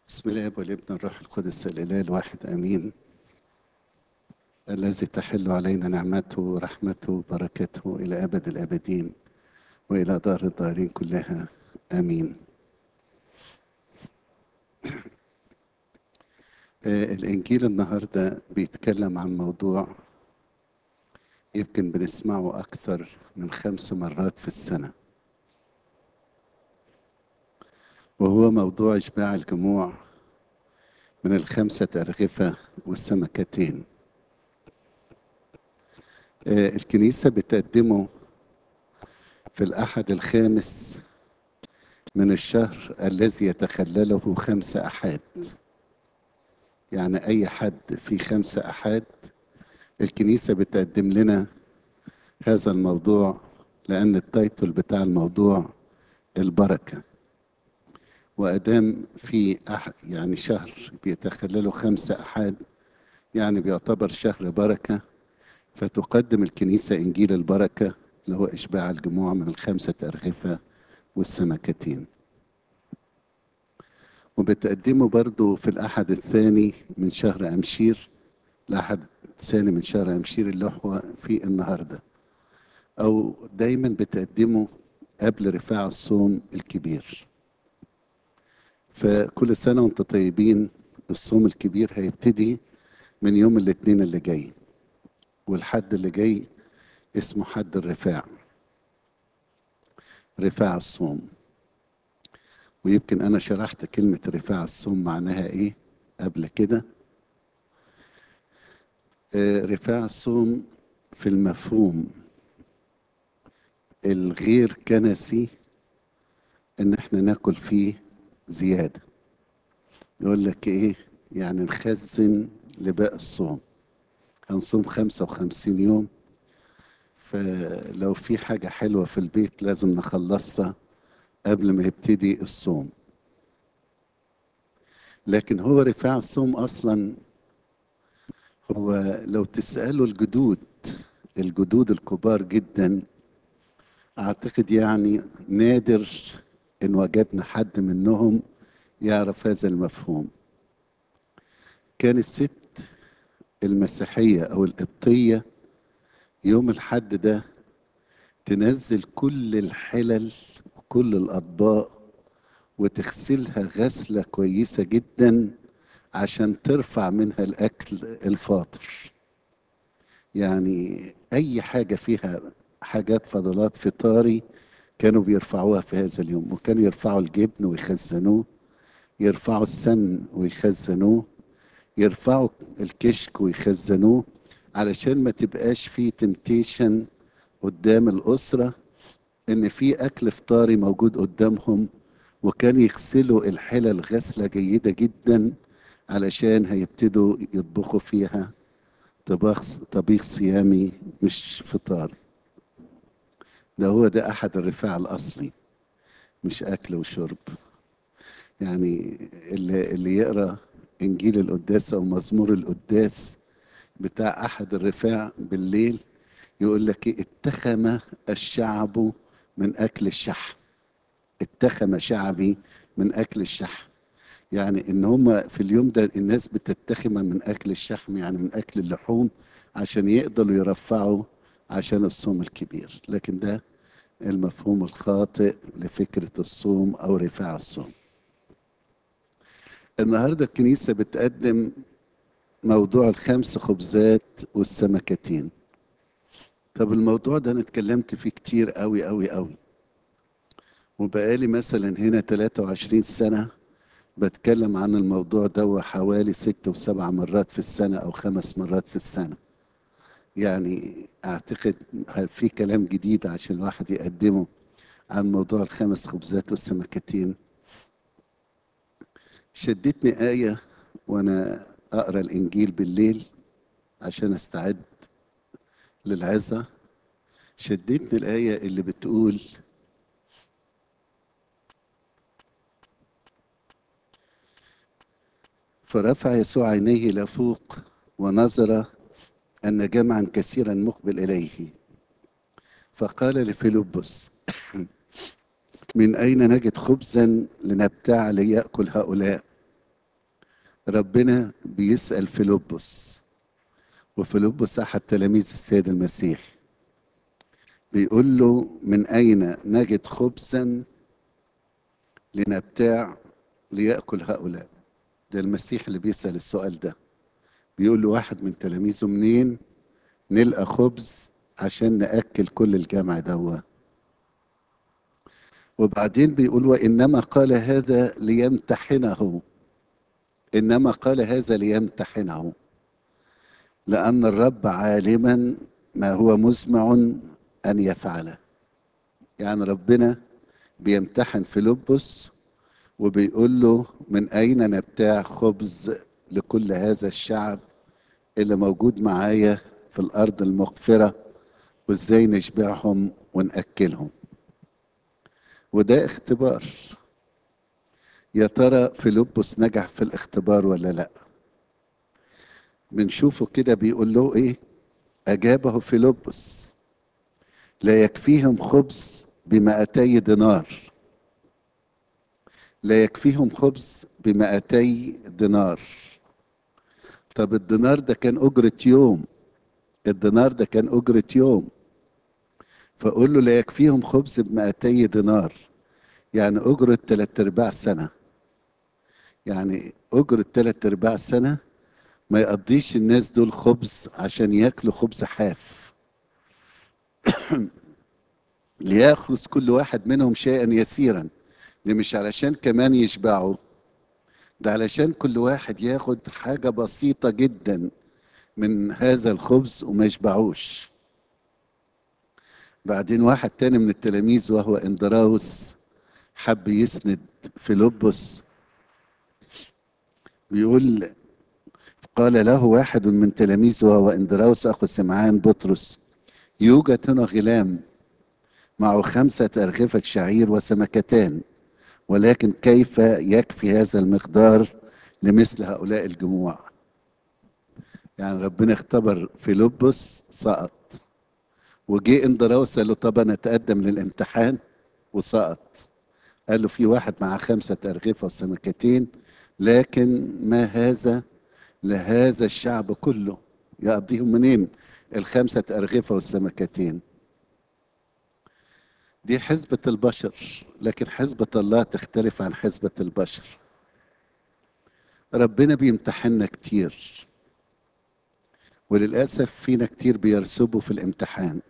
بسم الله والابن الروح القدس الاله الواحد امين الذي تحل علينا نعمته ورحمته وبركته الى ابد الابدين والى دار الدارين كلها امين آه، الانجيل النهارده بيتكلم عن موضوع يمكن بنسمعه اكثر من خمس مرات في السنه وهو موضوع إشباع الجموع من الخمسة أرغفة والسمكتين آه، الكنيسة بتقدمه في الأحد الخامس من الشهر الذي يتخلله خمسة أحاد يعني أي حد في خمسة أحاد الكنيسة بتقدم لنا هذا الموضوع لأن التايتل بتاع الموضوع البركه وأدام في أح يعني شهر بيتخلله خمسة أحاد يعني بيعتبر شهر بركة فتقدم الكنيسة إنجيل البركة اللي هو إشباع الجموع من الخمسة أرغفة والسمكتين وبتقدمه برضو في الأحد الثاني من شهر أمشير الأحد الثاني من شهر أمشير اللي هو في النهاردة أو دايما بتقدمه قبل رفاع الصوم الكبير فكل سنة وانتم طيبين الصوم الكبير هيبتدي من يوم الاثنين اللي جاي والحد اللي جاي اسمه حد الرفاع رفاع الصوم ويمكن انا شرحت كلمة رفاع الصوم معناها ايه قبل كده آه، رفاع الصوم في المفهوم الغير كنسي ان احنا ناكل فيه زيادة يقول لك ايه يعني نخزن لباقي الصوم هنصوم خمسة وخمسين يوم فلو في حاجة حلوة في البيت لازم نخلصها قبل ما يبتدي الصوم لكن هو رفاع الصوم أصلا هو لو تسألوا الجدود الجدود الكبار جدا أعتقد يعني نادر إن وجدنا حد منهم يعرف هذا المفهوم كان الست المسيحية أو القبطية يوم الحد ده تنزل كل الحلل وكل الأطباق وتغسلها غسلة كويسة جدا عشان ترفع منها الأكل الفاطر يعني أي حاجة فيها حاجات فضلات فطاري كانوا بيرفعوها في هذا اليوم وكانوا يرفعوا الجبن ويخزنوه يرفعوا السمن ويخزنوه يرفعوا الكشك ويخزنوه علشان ما تبقاش في تمتيشن قدام الأسرة إن في أكل فطاري موجود قدامهم وكان يغسلوا الحلل غسلة جيدة جدا علشان هيبتدوا يطبخوا فيها طباخ طبيخ صيامي مش فطاري ده هو ده أحد الرفاع الأصلي مش أكل وشرب يعني اللي, اللي يقرأ إنجيل القداس أو مزمور القداس بتاع أحد الرفاع بالليل يقول لك إيه اتخم الشعب من أكل الشحم اتخم شعبي من أكل الشحم يعني إن هم في اليوم ده الناس بتتخم من أكل الشحم يعني من أكل اللحوم عشان يقدروا يرفعوا عشان الصوم الكبير لكن ده المفهوم الخاطئ لفكرة الصوم أو رفاع الصوم النهاردة الكنيسة بتقدم موضوع الخمس خبزات والسمكتين طب الموضوع ده أنا اتكلمت فيه كتير قوي قوي قوي وبقالي مثلا هنا 23 سنة بتكلم عن الموضوع ده حوالي ست وسبع مرات في السنة أو خمس مرات في السنة يعني اعتقد في كلام جديد عشان الواحد يقدمه عن موضوع الخمس خبزات والسمكتين شدتني آية وأنا أقرأ الإنجيل بالليل عشان أستعد للعظة شدتني الآية اللي بتقول فرفع يسوع عينيه إلى فوق ونظر أن جمعا كثيرا مقبل إليه فقال لفيلبس من أين نجد خبزا لنبتاع ليأكل هؤلاء ربنا بيسأل فيلبس وفيلبس أحد تلاميذ السيد المسيح بيقول له من أين نجد خبزا لنبتاع ليأكل هؤلاء ده المسيح اللي بيسأل السؤال ده بيقول له واحد من تلاميذه منين نلقى خبز عشان نأكل كل الجمع دوا وبعدين بيقول وإنما قال هذا ليمتحنه إنما قال هذا ليمتحنه لأن الرب عالما ما هو مزمع أن يفعله يعني ربنا بيمتحن فيلبس وبيقول له من أين نبتاع خبز لكل هذا الشعب اللي موجود معايا في الأرض المغفرة وإزاي نشبعهم ونأكلهم وده اختبار يا ترى فيلبس نجح في الاختبار ولا لا بنشوفه كده بيقول له ايه اجابه فيلبس لا يكفيهم خبز بمائتي دينار لا يكفيهم خبز بمائتي دينار طب الدينار ده كان أجرة يوم الدينار ده كان أجرة يوم فقول له لا يكفيهم خبز بمائتي دينار يعني أجرة تلات أرباع سنة يعني أجرة تلات أرباع سنة ما يقضيش الناس دول خبز عشان ياكلوا خبز حاف ليأخذ كل واحد منهم شيئا يسيرا ده مش علشان كمان يشبعوا ده علشان كل واحد ياخد حاجة بسيطة جدا من هذا الخبز وما يشبعوش بعدين واحد تاني من التلاميذ وهو اندراوس حب يسند فيلبس بيقول قال له واحد من تلاميذه وهو اندراوس اخو سمعان بطرس يوجد هنا غلام معه خمسة أرغفة شعير وسمكتان ولكن كيف يكفي هذا المقدار لمثل هؤلاء الجموع يعني ربنا اختبر فيلبس سقط وجه اندراوس قال له طب انا اتقدم للامتحان وسقط قال له في واحد معاه خمسة أرغفة وسمكتين لكن ما هذا لهذا الشعب كله يقضيهم منين الخمسة أرغفة والسمكتين دي حسبة البشر لكن حسبة الله تختلف عن حسبة البشر ربنا بيمتحننا كتير وللأسف فينا كتير بيرسبوا في الامتحان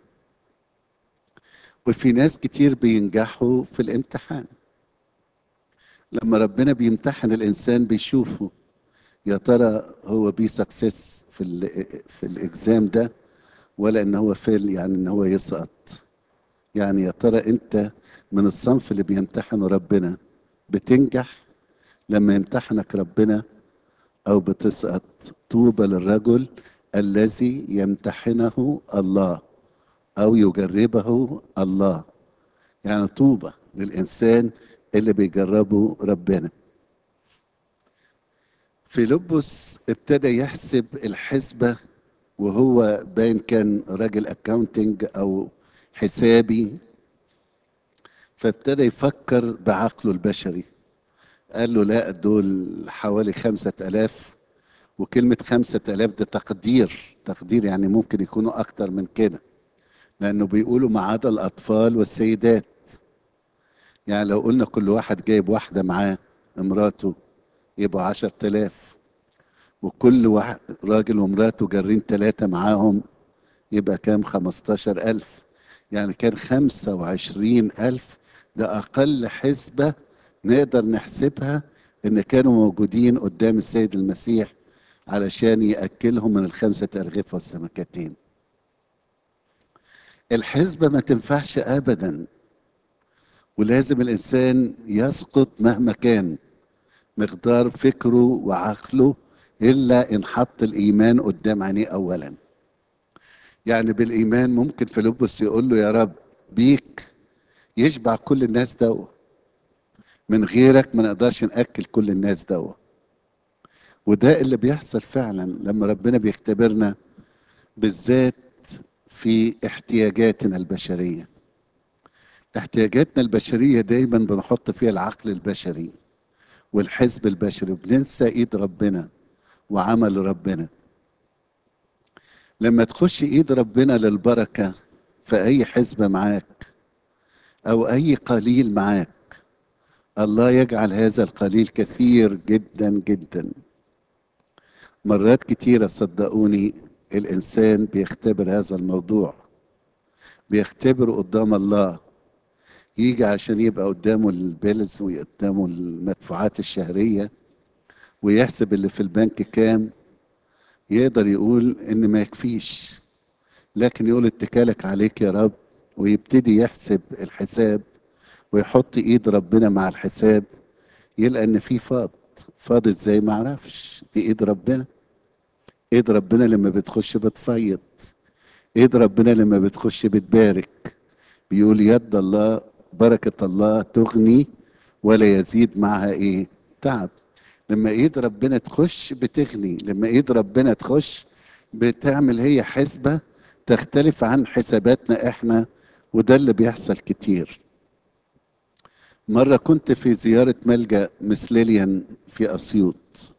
وفي ناس كتير بينجحوا في الامتحان لما ربنا بيمتحن الإنسان بيشوفه يا ترى هو بي سكسس في ال في الاكزام ده ولا ان هو فيل يعني ان هو يسقط يعني يا ترى انت من الصنف اللي بيمتحنوا ربنا بتنجح لما يمتحنك ربنا او بتسقط طوبى للرجل الذي يمتحنه الله او يجربه الله يعني طوبى للانسان اللي بيجربه ربنا فيلبس ابتدى يحسب الحسبة وهو باين كان راجل اكاونتنج او حسابي فابتدى يفكر بعقله البشري قال له لا دول حوالي خمسة ألاف وكلمة خمسة ألاف ده تقدير تقدير يعني ممكن يكونوا أكتر من كده لأنه بيقولوا ما عدا الأطفال والسيدات يعني لو قلنا كل واحد جايب واحدة معاه امراته يبقوا عشر تلاف وكل واحد راجل ومراته جارين ثلاثة معاهم يبقى كام خمستاشر ألف يعني كان خمسة وعشرين ألف ده أقل حسبة نقدر نحسبها إن كانوا موجودين قدام السيد المسيح علشان يأكلهم من الخمسة أرغفة والسمكتين الحسبة ما تنفعش أبدا ولازم الإنسان يسقط مهما كان مقدار فكره وعقله إلا إن حط الإيمان قدام عينيه أولا يعني بالإيمان ممكن فيلبس يقول له يا رب بيك يشبع كل الناس دوا من غيرك ما نقدرش نأكل كل الناس دوا وده اللي بيحصل فعلا لما ربنا بيختبرنا بالذات في احتياجاتنا البشرية احتياجاتنا البشرية دايما بنحط فيها العقل البشري والحزب البشري بننسى ايد ربنا وعمل ربنا لما تخش ايد ربنا للبركه في اي حزب معاك او اي قليل معاك الله يجعل هذا القليل كثير جدا جدا مرات كتيره صدقوني الانسان بيختبر هذا الموضوع بيختبره قدام الله يجي عشان يبقى قدامه البيلز وقدامه المدفوعات الشهريه ويحسب اللي في البنك كام يقدر يقول ان ما يكفيش لكن يقول اتكالك عليك يا رب ويبتدي يحسب الحساب ويحط ايد ربنا مع الحساب يلقى ان في فاض فاض ازاي ما اعرفش دي ايد ربنا ايد ربنا لما بتخش بتفيض ايد ربنا لما بتخش بتبارك بيقول يد الله بركة الله تغني ولا يزيد معها ايه تعب لما ايد ربنا تخش بتغني لما ايد ربنا تخش بتعمل هي حسبة تختلف عن حساباتنا احنا وده اللي بيحصل كتير مرة كنت في زيارة ملجأ مسليليان في أسيوط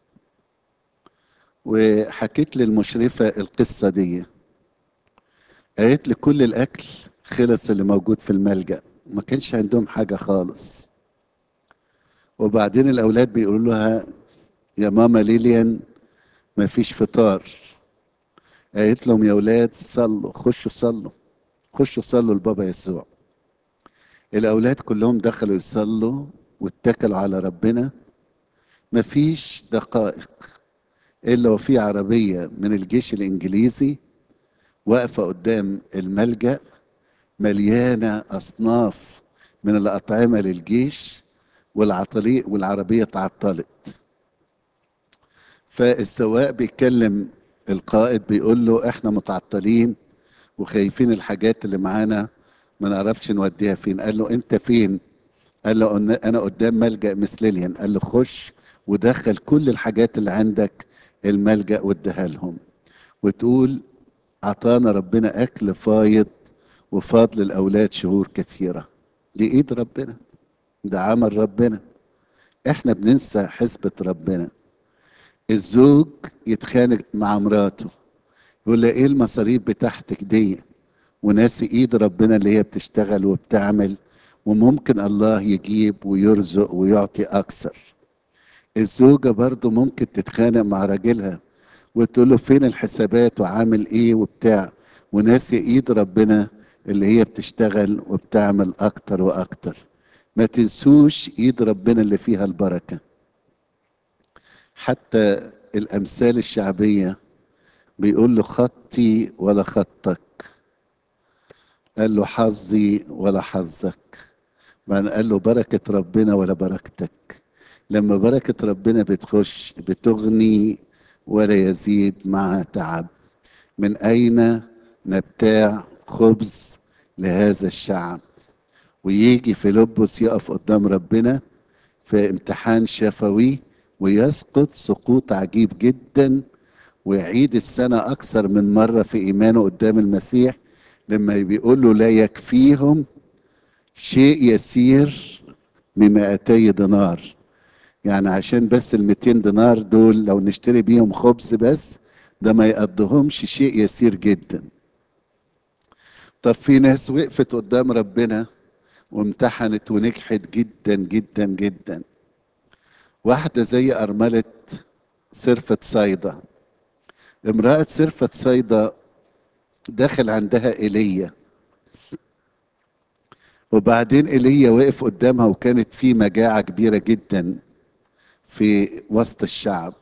وحكيت للمشرفة القصة دي قالت لي كل الأكل خلص اللي موجود في الملجأ ما كانش عندهم حاجة خالص وبعدين الأولاد بيقولوا لها يا ماما ليليان ما فيش فطار قالت لهم يا أولاد صلوا خشوا صلوا خشوا صلوا لبابا يسوع الأولاد كلهم دخلوا يصلوا واتكلوا على ربنا مفيش دقائق إلا وفي عربية من الجيش الإنجليزي واقفة قدام الملجأ مليانة أصناف من الأطعمة للجيش والعطليق والعربية تعطلت فالسواق بيتكلم القائد بيقول له احنا متعطلين وخايفين الحاجات اللي معانا ما نعرفش نوديها فين قال له انت فين قال له انا قدام ملجأ مسليليان قال له خش ودخل كل الحاجات اللي عندك الملجأ واديها لهم وتقول عطانا ربنا اكل فايض وفضل الاولاد شهور كثيره دي ايد ربنا ده عمل ربنا احنا بننسى حسبة ربنا الزوج يتخانق مع مراته يقول لها ايه المصاريف بتاعتك دي وناسي ايد ربنا اللي هي بتشتغل وبتعمل وممكن الله يجيب ويرزق ويعطي اكثر الزوجة برضو ممكن تتخانق مع راجلها وتقول له فين الحسابات وعامل ايه وبتاع وناسي ايد ربنا اللي هي بتشتغل وبتعمل اكتر واكتر ما تنسوش ايد ربنا اللي فيها البركه حتى الامثال الشعبيه بيقول له خطي ولا خطك قال له حظي ولا حظك بعد قال له بركه ربنا ولا بركتك لما بركه ربنا بتخش بتغني ولا يزيد معها تعب من اين نبتاع خبز لهذا الشعب ويجي فيلبس يقف قدام ربنا في امتحان شفوي ويسقط سقوط عجيب جدا ويعيد السنة أكثر من مرة في إيمانه قدام المسيح لما بيقول له لا يكفيهم شيء يسير بمائتي دينار يعني عشان بس ال 200 دينار دول لو نشتري بيهم خبز بس ده ما يقضهمش شيء يسير جدا طب في ناس وقفت قدام ربنا وامتحنت ونجحت جدا جدا جدا واحدة زي أرملة سرفة صيدا امرأة سرفة صيدا دخل عندها إيليا وبعدين إيليا وقف قدامها وكانت في مجاعة كبيرة جدا في وسط الشعب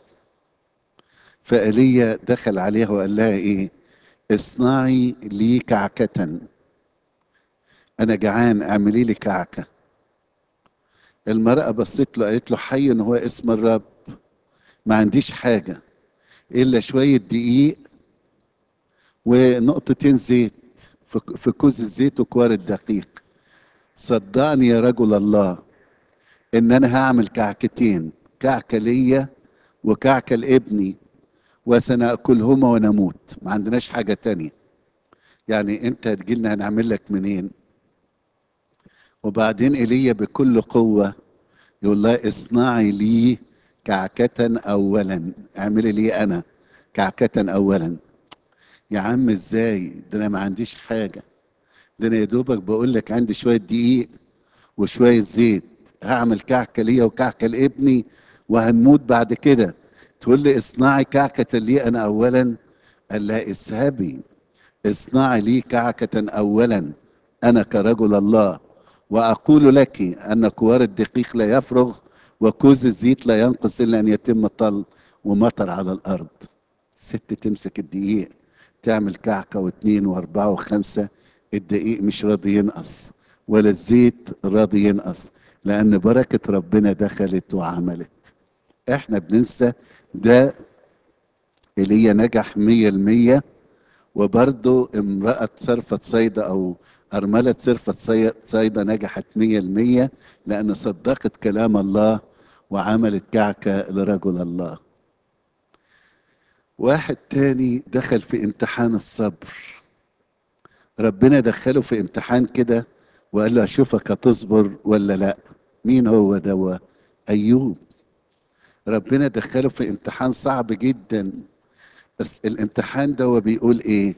فإيليا دخل عليها وقال لها إيه اصنعي لي كعكة أنا جعان اعملي لي كعكة المرأة بصت له قالت له حي هو اسم الرب ما عنديش حاجة إلا شوية دقيق ونقطتين زيت في كوز الزيت وكوار الدقيق صدقني يا رجل الله ان انا هعمل كعكتين كعكه ليا وكعكه لابني وسناكلهما ونموت ما عندناش حاجه تانية يعني انت هتجيلنا هنعمل لك منين وبعدين ايليا بكل قوه يقول لها اصنعي لي كعكة أولا اعملي لي أنا كعكة أولا يا عم ازاي ده أنا ما عنديش حاجة ده أنا يا دوبك بقول لك عندي شوية دقيق وشوية زيت هعمل كعكة ليا وكعكة لابني وهنموت بعد كده تقول لي اصنعي كعكة لي أنا أولا قال لها اذهبي اصنعي لي كعكة أولا أنا كرجل الله وأقول لك أن كوار الدقيق لا يفرغ وكوز الزيت لا ينقص إلا أن يتم طل ومطر على الأرض ست تمسك الدقيق تعمل كعكة واثنين وأربعة وخمسة الدقيق مش راضي ينقص ولا الزيت راضي ينقص لأن بركة ربنا دخلت وعملت احنا بننسى ده ايليا نجح مية المية وبرضه امرأة صرفة صيدا أو أرملة صرفة صي- صيدا نجحت مية المية لأن صدقت كلام الله وعملت كعكة لرجل الله واحد تاني دخل في امتحان الصبر ربنا دخله في امتحان كده وقال له أشوفك هتصبر ولا لأ مين هو دوا أيوب ربنا دخله في امتحان صعب جدا بس الامتحان ده هو بيقول ايه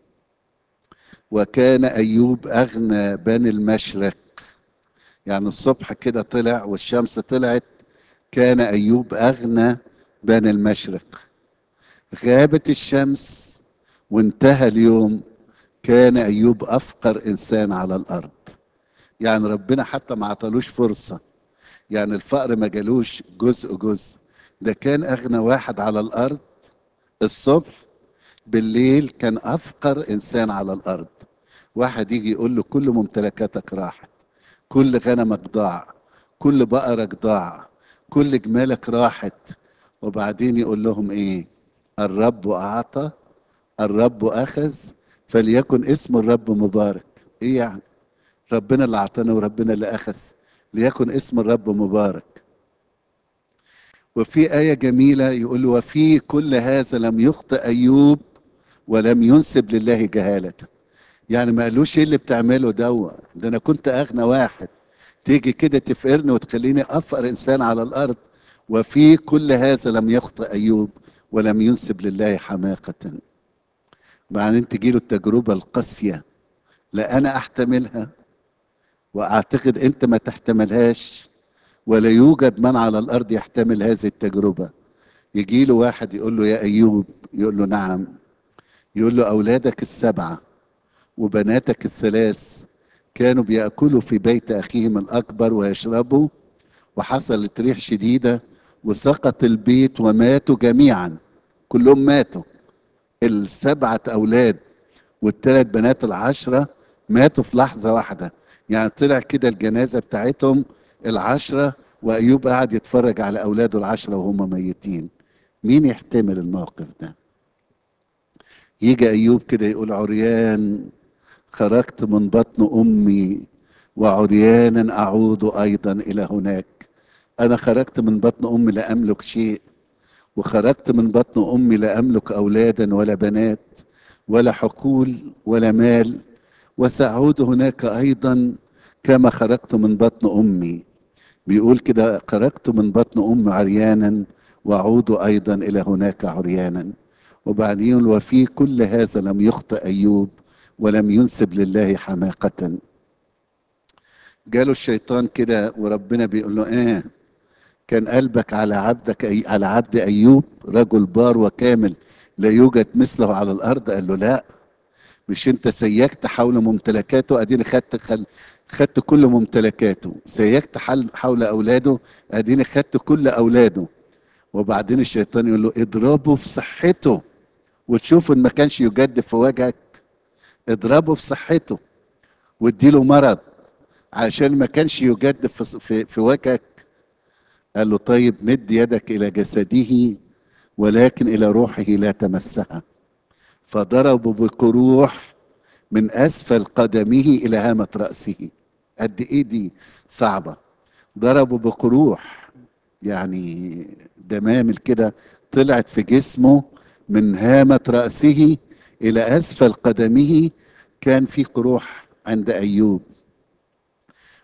وكان ايوب اغنى بني المشرق يعني الصبح كده طلع والشمس طلعت كان ايوب اغنى بني المشرق غابت الشمس وانتهى اليوم كان ايوب افقر انسان على الارض يعني ربنا حتى ما عطالوش فرصه يعني الفقر ما جالوش جزء جزء ده كان اغنى واحد على الارض الصبح بالليل كان افقر انسان على الارض واحد يجي يقول له كل ممتلكاتك راحت كل غنمك ضاع كل بقرك ضاع كل جمالك راحت وبعدين يقول لهم ايه الرب اعطى الرب اخذ فليكن اسم الرب مبارك ايه يعني ربنا اللي اعطانا وربنا اللي اخذ ليكن اسم الرب مبارك وفي آية جميلة يقول وفي كل هذا لم يخطئ أيوب ولم ينسب لله جهالة يعني ما قالوش ايه اللي بتعمله دوا ده انا كنت اغنى واحد تيجي كده تفقرني وتخليني افقر انسان على الارض وفي كل هذا لم يخطئ ايوب ولم ينسب لله حماقة بعدين تجي له التجربة القاسية لا انا احتملها واعتقد انت ما تحتملهاش ولا يوجد من على الارض يحتمل هذه التجربه يجي له واحد يقول له يا ايوب يقول له نعم يقول له اولادك السبعه وبناتك الثلاث كانوا بياكلوا في بيت اخيهم الاكبر ويشربوا وحصلت ريح شديده وسقط البيت وماتوا جميعا كلهم ماتوا السبعه اولاد والثلاث بنات العشره ماتوا في لحظه واحده يعني طلع كده الجنازه بتاعتهم العشرة وأيوب قاعد يتفرج على أولاده العشرة وهم ميتين مين يحتمل الموقف ده يجي أيوب كده يقول عريان خرجت من بطن أمي وعريانا أعود أيضا إلى هناك أنا خرجت من بطن أمي لا أملك شيء وخرجت من بطن أمي لا أملك أولادا ولا بنات ولا حقول ولا مال وسأعود هناك أيضا كما خرجت من بطن امي بيقول كده خرجت من بطن امي عريانا واعود ايضا الى هناك عريانا وبعدين يقول وفي كل هذا لم يخطئ ايوب ولم ينسب لله حماقة جاله الشيطان كده وربنا بيقول له ايه كان قلبك على عبدك أي على عبد ايوب رجل بار وكامل لا يوجد مثله على الارض قال له لا مش انت سيكت حول ممتلكاته اديني خدت خل... خدت كل ممتلكاته سيكت حل... حول اولاده اديني خدت كل اولاده وبعدين الشيطان يقول له اضربه في صحته وتشوف ان ما كانش يجدف في وجهك اضربه في صحته واديله مرض عشان ما كانش يجدف في, في, في وجهك قال له طيب مد يدك الى جسده ولكن الى روحه لا تمسها فضربوا بقروح من اسفل قدمه الى هامه راسه قد ايه دي صعبه ضربوا بقروح يعني دمامل كده طلعت في جسمه من هامه راسه الى اسفل قدمه كان في قروح عند ايوب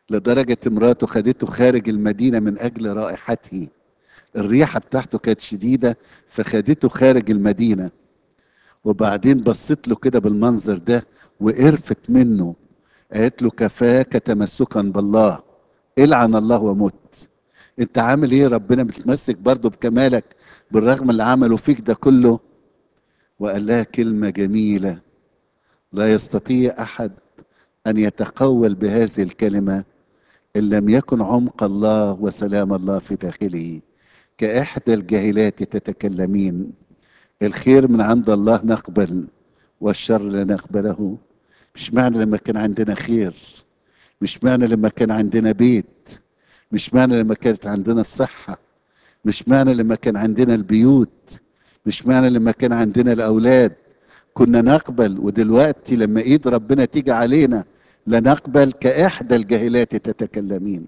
لدرجة مراته خدته خارج المدينة من أجل رائحته الريحة بتاعته كانت شديدة فخدته خارج المدينة وبعدين بصت له كده بالمنظر ده وقرفت منه قالت له كفاك تمسكا بالله العن الله ومت انت عامل ايه ربنا بتمسك برضه بكمالك بالرغم اللي عمله فيك ده كله وقال لها كلمة جميلة لا يستطيع أحد أن يتقول بهذه الكلمة إن لم يكن عمق الله وسلام الله في داخله كإحدى الجاهلات تتكلمين الخير من عند الله نقبل والشر لا نقبله مش معنى لما كان عندنا خير مش معنى لما كان عندنا بيت مش معنى لما كانت عندنا الصحة مش معنى لما كان عندنا البيوت مش معنى لما كان عندنا الأولاد كنا نقبل ودلوقتي لما ايد ربنا تيجي علينا لا نقبل كإحدى الجاهلات تتكلمين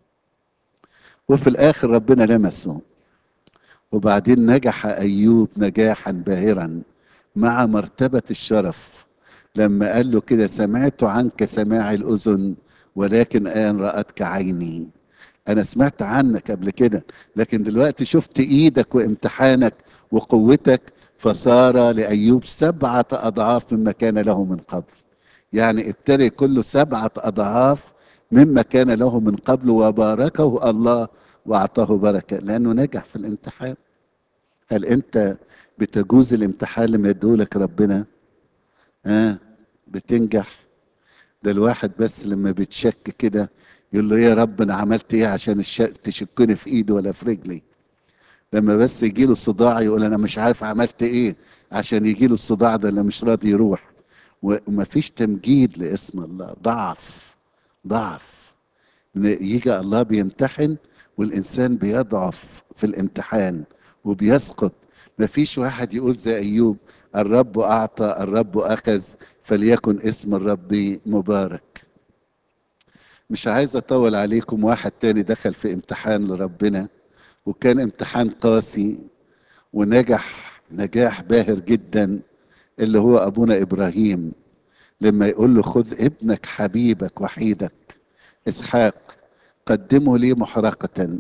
وفي الآخر ربنا لمسه وبعدين نجح أيوب نجاحا باهرا مع مرتبة الشرف لما قال له كده سمعت عنك سماع الأذن ولكن آن رأتك عيني أنا سمعت عنك قبل كده لكن دلوقتي شفت إيدك وامتحانك وقوتك فصار لأيوب سبعة أضعاف مما كان له من قبل يعني ابتدى كله سبعة أضعاف مما كان له من قبل وباركه الله وأعطاه بركة لأنه نجح في الامتحان هل أنت بتجوز الامتحان لما يدولك ربنا آه بتنجح ده الواحد بس لما بتشك كده يقول له يا رب انا عملت ايه عشان الشك تشكني في ايدي ولا في رجلي لما بس يجي له الصداع يقول انا مش عارف عملت ايه عشان يجي له الصداع ده اللي مش راضي يروح ومفيش تمجيد لاسم الله ضعف ضعف يجي الله بيمتحن والانسان بيضعف في الامتحان وبيسقط مفيش واحد يقول زي ايوب الرب اعطى الرب اخذ فليكن اسم الرب مبارك مش عايز اطول عليكم واحد تاني دخل في امتحان لربنا وكان امتحان قاسي ونجح نجاح باهر جدا اللي هو ابونا ابراهيم لما يقول له خذ ابنك حبيبك وحيدك اسحاق قدمه لي محرقة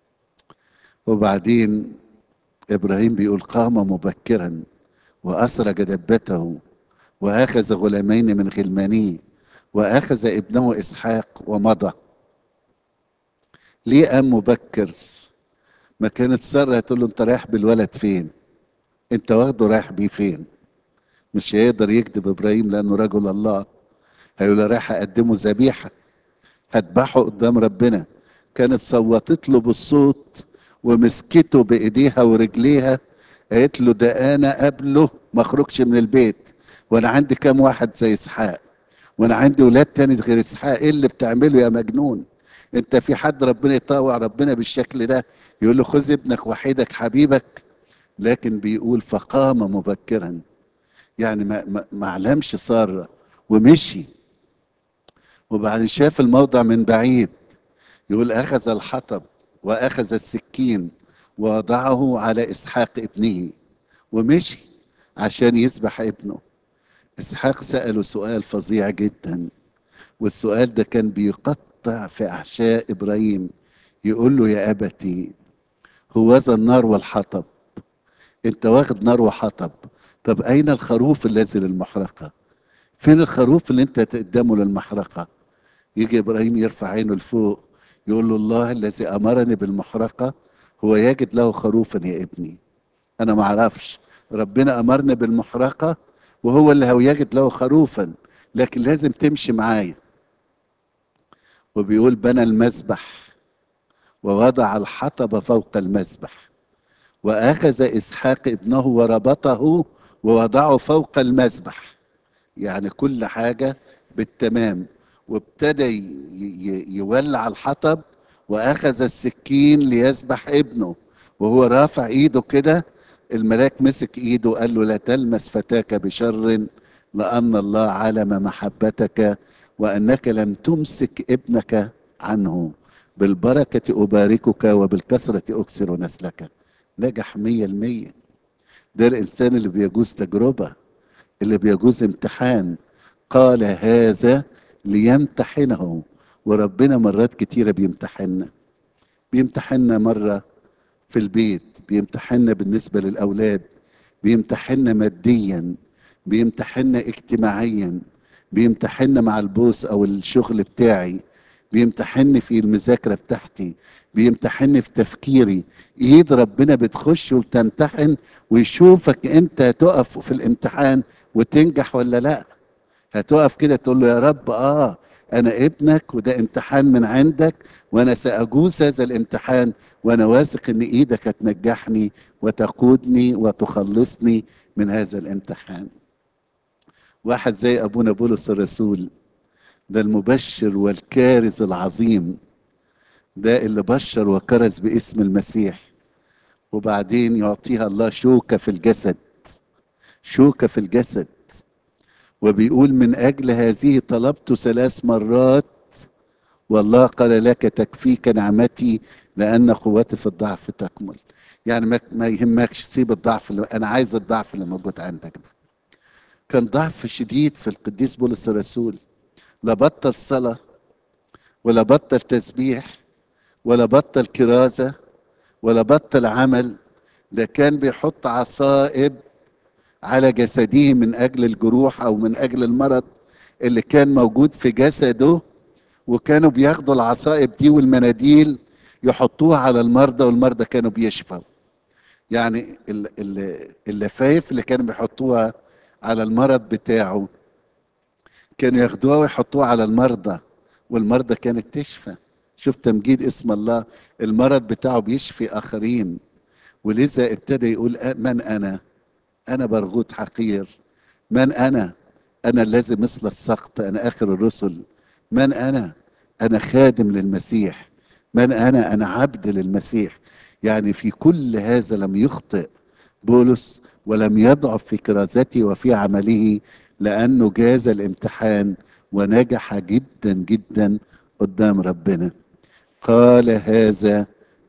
وبعدين ابراهيم بيقول قام مبكرا واسرج دبته واخذ غلامين من غلمانيه واخذ ابنه اسحاق ومضى ليه قام مبكر ما كانت ساره تقول له انت رايح بالولد فين انت واخده رايح بيه فين مش هيقدر يكذب ابراهيم لانه رجل الله هيقول رايح اقدمه ذبيحه هذبحه قدام ربنا كانت صوتت له بالصوت ومسكته بايديها ورجليها قالت له ده انا قبله ما اخرجش من البيت وانا عندي كام واحد زي اسحاق وانا عندي ولاد تاني غير اسحاق ايه اللي بتعمله يا مجنون انت في حد ربنا يطاوع ربنا بالشكل ده يقول له خذ ابنك وحيدك حبيبك لكن بيقول فقام مبكرا يعني ما, ما, ما علمش ساره ومشي وبعدين شاف الموضع من بعيد يقول اخذ الحطب واخذ السكين ووضعه على اسحاق ابنه ومشي عشان يذبح ابنه اسحاق ساله سؤال فظيع جدا والسؤال ده كان بيقطع في احشاء ابراهيم يقول له يا ابتي هوذا النار والحطب انت واخد نار وحطب طب اين الخروف الذي للمحرقه فين الخروف اللي انت تقدمه للمحرقه يجي ابراهيم يرفع عينه لفوق يقول له الله الذي امرني بالمحرقه هو يجد له خروفا يا ابني انا ما اعرفش ربنا امرني بالمحرقه وهو اللي هو يجد له خروفا لكن لازم تمشي معايا وبيقول بنى المذبح ووضع الحطب فوق المذبح واخذ اسحاق ابنه وربطه ووضعه فوق المذبح يعني كل حاجه بالتمام وابتدى يولع الحطب واخذ السكين ليذبح ابنه وهو رافع ايده كده الملاك مسك ايده وقال له لا تلمس فتاك بشر لان الله علم محبتك وانك لم تمسك ابنك عنه بالبركه اباركك وبالكثره اكسر نسلك نجح مية المية ده الانسان اللي بيجوز تجربه اللي بيجوز امتحان قال هذا ليمتحنه وربنا مرات كتيرة بيمتحننا بيمتحننا مرة في البيت بيمتحننا بالنسبة للأولاد بيمتحننا ماديا بيمتحننا اجتماعيا بيمتحننا مع البوس أو الشغل بتاعي بيمتحني في المذاكرة بتاعتي بيمتحني في تفكيري ايد ربنا بتخش وبتمتحن ويشوفك انت هتقف في الامتحان وتنجح ولا لا هتقف كده تقول له يا رب اه انا ابنك وده امتحان من عندك وانا ساجوز هذا الامتحان وانا واثق ان ايدك هتنجحني وتقودني وتخلصني من هذا الامتحان واحد زي ابونا بولس الرسول ده المبشر والكارز العظيم ده اللي بشر وكرز باسم المسيح وبعدين يعطيها الله شوكة في الجسد شوكة في الجسد وبيقول من أجل هذه طلبت ثلاث مرات والله قال لك تكفيك نعمتي لأن قوتي في الضعف تكمل يعني ما, ما يهمكش سيب الضعف اللي أنا عايز الضعف اللي موجود عندك ده كان ضعف شديد في القديس بولس الرسول لا بطل صلاة ولا بطل تسبيح ولا بطل كرازة ولا بطل عمل ده كان بيحط عصائب على جسده من أجل الجروح أو من أجل المرض اللي كان موجود في جسده وكانوا بياخدوا العصائب دي والمناديل يحطوها على المرضى والمرضى كانوا بيشفوا يعني اللفايف اللي كانوا بيحطوها على المرض بتاعه كانوا ياخدوها ويحطوها على المرضى والمرضى كانت تشفى شوف تمجيد اسم الله المرض بتاعه بيشفي اخرين ولذا ابتدى يقول من انا انا برغوت حقير من انا انا الذي مثل السقط انا اخر الرسل من انا انا خادم للمسيح من انا انا عبد للمسيح يعني في كل هذا لم يخطئ بولس ولم يضعف في كرازته وفي عمله لانه جاز الامتحان ونجح جدا جدا قدام ربنا قال هذا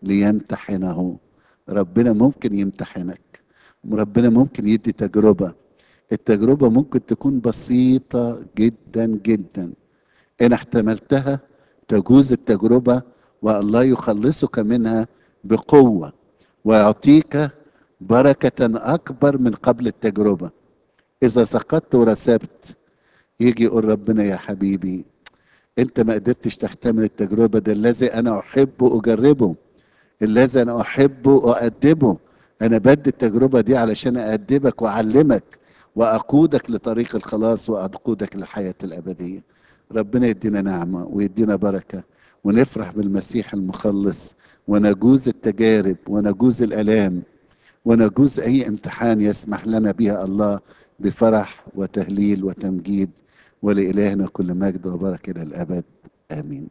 ليمتحنه ربنا ممكن يمتحنك ربنا ممكن يدي تجربه التجربه ممكن تكون بسيطه جدا جدا ان احتملتها تجوز التجربه والله يخلصك منها بقوه ويعطيك بركه اكبر من قبل التجربه اذا سقطت ورسبت يجي يقول ربنا يا حبيبي انت ما قدرتش تحتمل التجربه ده الذي انا احبه اجربه الذي انا احبه اؤدبه انا بدي التجربه دي علشان اادبك واعلمك واقودك لطريق الخلاص واقودك للحياه الابديه ربنا يدينا نعمه ويدينا بركه ونفرح بالمسيح المخلص ونجوز التجارب ونجوز الالام ونجوز اي امتحان يسمح لنا بها الله بفرح وتهليل وتمجيد ولإلهنا كل مجد وبركة إلى الأبد آمين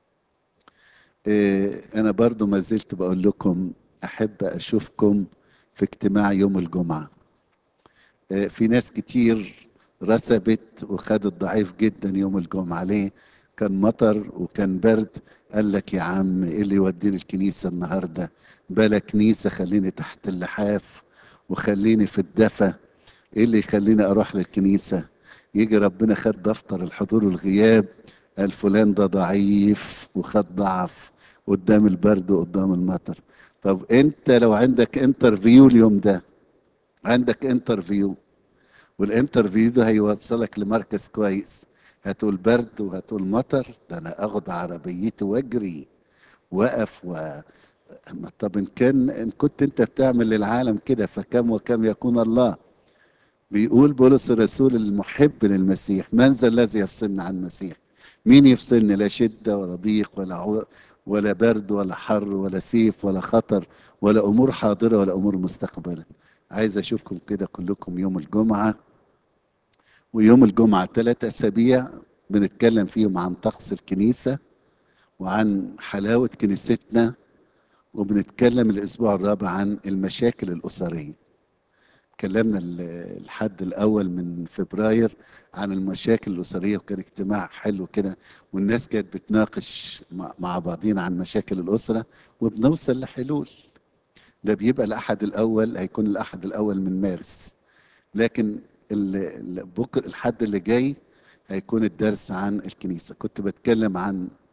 إيه أنا برضو ما زلت بقول لكم أحب أشوفكم في اجتماع يوم الجمعة إيه في ناس كتير رسبت وخدت ضعيف جدا يوم الجمعة ليه كان مطر وكان برد قال لك يا عم ايه اللي يوديني الكنيسة النهاردة بلا كنيسة خليني تحت اللحاف وخليني في الدفا ايه اللي يخليني اروح للكنيسة يجي ربنا خد دفتر الحضور والغياب قال فلان ده ضعيف وخد ضعف قدام البرد وقدام المطر طب انت لو عندك انترفيو اليوم ده عندك انترفيو والانترفيو ده هيوصلك لمركز كويس هتقول برد وهتقول مطر ده انا اخد عربيتي واجري واقف و طب ان كان ان كنت انت بتعمل للعالم كده فكم وكم يكون الله بيقول بولس الرسول المحب للمسيح من ذا الذي يفصلنا عن المسيح مين يفصلني لا شده ولا ضيق ولا عو... ولا برد ولا حر ولا سيف ولا خطر ولا امور حاضره ولا امور مستقبله عايز اشوفكم كده كلكم يوم الجمعه ويوم الجمعه ثلاث اسابيع بنتكلم فيهم عن طقس الكنيسه وعن حلاوه كنيستنا وبنتكلم الاسبوع الرابع عن المشاكل الاسريه اتكلمنا الحد الاول من فبراير عن المشاكل الاسريه وكان اجتماع حلو كده والناس كانت بتناقش مع بعضين عن مشاكل الاسره وبنوصل لحلول ده بيبقى الاحد الاول هيكون الاحد الاول من مارس لكن بكره الحد اللي جاي هيكون الدرس عن الكنيسه كنت بتكلم عن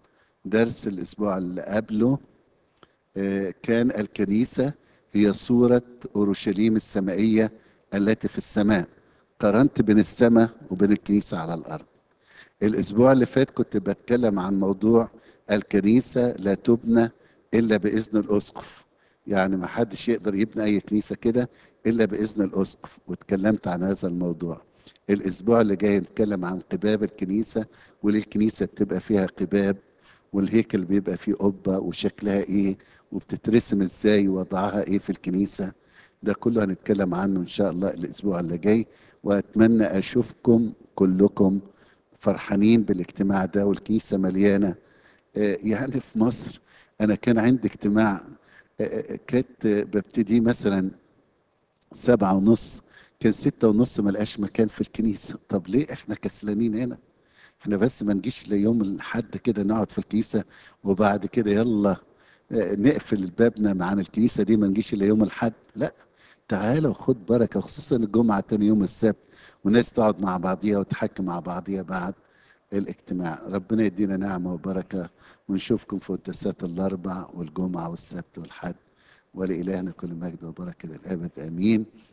درس الاسبوع اللي قبله آه، كان الكنيسة هي صورة أورشليم السمائية التي في السماء قارنت بين السماء وبين الكنيسة على الأرض الأسبوع اللي فات كنت بتكلم عن موضوع الكنيسة لا تبنى إلا بإذن الأسقف يعني ما حدش يقدر يبني أي كنيسة كده إلا بإذن الأسقف واتكلمت عن هذا الموضوع الأسبوع اللي جاي نتكلم عن قباب الكنيسة وليه الكنيسة بتبقى فيها قباب والهيكل بيبقى فيه قبة وشكلها ايه وبتترسم ازاي ووضعها ايه في الكنيسة ده كله هنتكلم عنه ان شاء الله الاسبوع اللي جاي واتمنى اشوفكم كلكم فرحانين بالاجتماع ده والكنيسة مليانة آه، يعني في مصر انا كان عندي اجتماع آه، آه، كانت آه، ببتدي مثلا سبعة ونص كان ستة ونص ملقاش مكان في الكنيسة طب ليه احنا كسلانين هنا احنا بس ما نجيش ليوم الحد كده نقعد في الكنيسة وبعد كده يلا آه، نقفل بابنا عن الكنيسة دي ما نجيش الا يوم الحد لا تعالى وخد بركة خصوصا الجمعة تاني يوم السبت والناس تقعد مع بعضيها وتحكي مع بعضيها بعد الاجتماع ربنا يدينا نعمة وبركة ونشوفكم في قداسات الأربع والجمعة والسبت والحد ولإلهنا كل مجد وبركة للأبد آمين